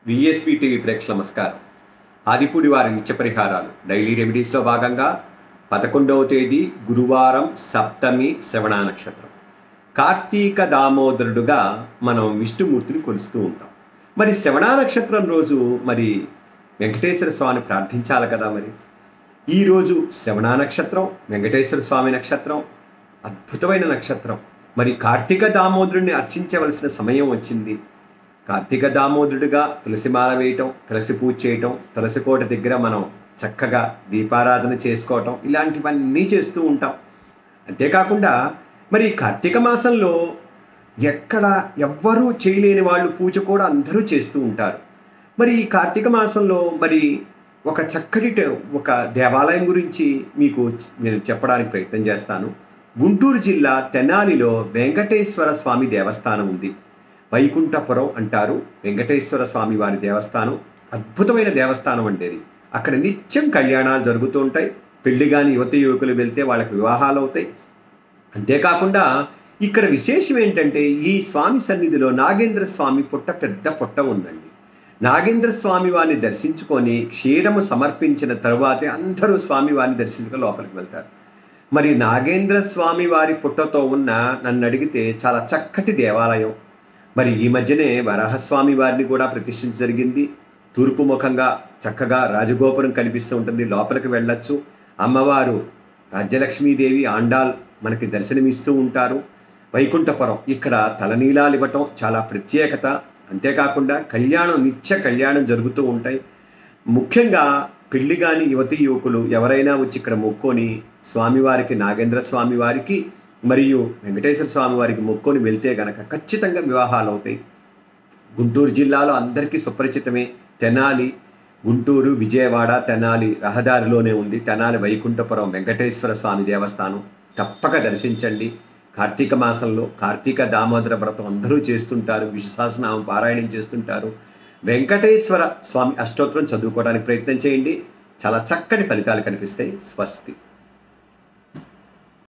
VSP TV ప్రేక్షకుల నమస్కారం ఆదిపూడి వారి నిత్య పరిహారాలు డైలీ రెమెడీస్లో భాగంగా పదకొండవ తేదీ గురువారం సప్తమి శ్రవణ నక్షత్రం కార్తీక దామోదరుడుగా మనం విష్ణుమూర్తిని కొలుస్తూ ఉంటాం మరి శ్రవణ నక్షత్రం రోజు మరి వెంకటేశ్వర స్వామిని ప్రార్థించాలి కదా మరి ఈరోజు శ్రవణ నక్షత్రం వెంకటేశ్వర స్వామి నక్షత్రం అద్భుతమైన నక్షత్రం మరి కార్తీక దామోదరుడిని అర్చించవలసిన సమయం వచ్చింది కార్తీక దామోదరుడిగా తులసిమాల వేయటం తులసి పూజ చేయటం తులసి కోట దగ్గర మనం చక్కగా దీపారాధన చేసుకోవటం ఇలాంటివన్నీ చేస్తూ ఉంటాం అంతేకాకుండా మరి ఈ కార్తీక మాసంలో ఎక్కడ ఎవ్వరూ చేయలేని వాళ్ళు పూజ కూడా అందరూ చేస్తూ ఉంటారు మరి ఈ కార్తీక మాసంలో మరి ఒక చక్కటి ట- ఒక దేవాలయం గురించి మీకు చ- నేను చెప్పడానికి ప్రయత్నం చేస్తాను గుంటూరు జిల్లా తెనాలిలో వెంకటేశ్వర స్వామి దేవస్థానం ఉంది వైకుంఠపురం అంటారు వెంకటేశ్వర స్వామి వారి దేవస్థానం అద్భుతమైన దేవస్థానం అండేది అక్కడ నిత్యం కళ్యాణాలు జరుగుతూ ఉంటాయి పెళ్లి కాని యువతి యువకులు వెళ్తే వాళ్ళకి వివాహాలు అవుతాయి అంతేకాకుండా ఇక్కడ విశేషం ఏంటంటే ఈ స్వామి సన్నిధిలో నాగేంద్ర స్వామి పుట్ట పెద్ద పుట్ట ఉందండి నాగేంద్ర స్వామి వారిని దర్శించుకొని క్షీరము సమర్పించిన తరువాతే అందరూ స్వామి వారిని దర్శించుకొని లోపలికి వెళ్తారు మరి నాగేంద్ర స్వామి వారి పుట్టతో ఉన్న నన్ను అడిగితే చాలా చక్కటి దేవాలయం మరి ఈ మధ్యనే వరాహస్వామి వారిని కూడా ప్రతిష్ఠించ జరిగింది తూర్పు ముఖంగా చక్కగా రాజగోపురం కనిపిస్తూ ఉంటుంది లోపలికి వెళ్ళొచ్చు అమ్మవారు రాజ్యలక్ష్మీదేవి ఆండాల్ మనకి దర్శనమిస్తూ ఉంటారు వైకుంఠపురం ఇక్కడ తలనీలాలు ఇవ్వటం చాలా ప్రత్యేకత అంతేకాకుండా కళ్యాణం నిత్య కళ్యాణం జరుగుతూ ఉంటాయి ముఖ్యంగా పెళ్లి కాని యువతి యువకులు ఎవరైనా వచ్చి ఇక్కడ మొక్కొని స్వామివారికి నాగేంద్ర స్వామి వారికి మరియు వెంకటేశ్వర స్వామి వారికి మొక్కొని వెళ్తే గనక ఖచ్చితంగా వివాహాలు అవుతాయి గుంటూరు జిల్లాలో అందరికీ సుపరిచితమే తెనాలి గుంటూరు విజయవాడ తెనాలి రహదారిలోనే ఉంది తెనాలి వైకుంఠపురం వెంకటేశ్వర స్వామి దేవస్థానం తప్పక దర్శించండి కార్తీక మాసంలో కార్తీక దామోదర వ్రతం అందరూ చేస్తుంటారు విశ్వాసనామం పారాయణం చేస్తుంటారు వెంకటేశ్వర స్వామి అష్టోత్తరం చదువుకోవడానికి ప్రయత్నం చేయండి చాలా చక్కటి ఫలితాలు కనిపిస్తాయి స్వస్తి